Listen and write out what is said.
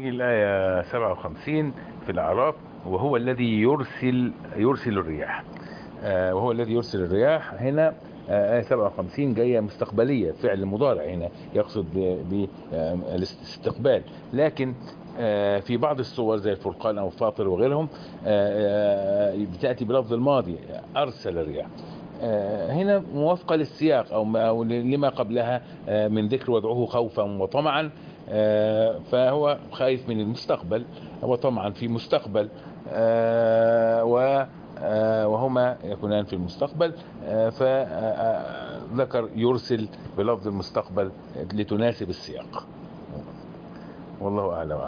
الآية 57 في الأعراف وهو الذي يرسل يرسل الرياح آه، وهو الذي يرسل الرياح هنا آه، آية 57 جاية مستقبلية فعل مضارع هنا يقصد بالاستقبال لكن آه، في بعض الصور زي الفرقان أو فاطر وغيرهم آه، آه، بتأتي بلفظ الماضي أرسل الرياح آه، هنا موافقة للسياق أو ما- أو لما قبلها آه، من ذكر وادعوه خوفا وطمعا آه، فهو خايف من المستقبل وطمعا في مستقبل آه، و آه، وهما يكونان في المستقبل فذكر يرسل بلفظ المستقبل لتناسب السياق والله أعلم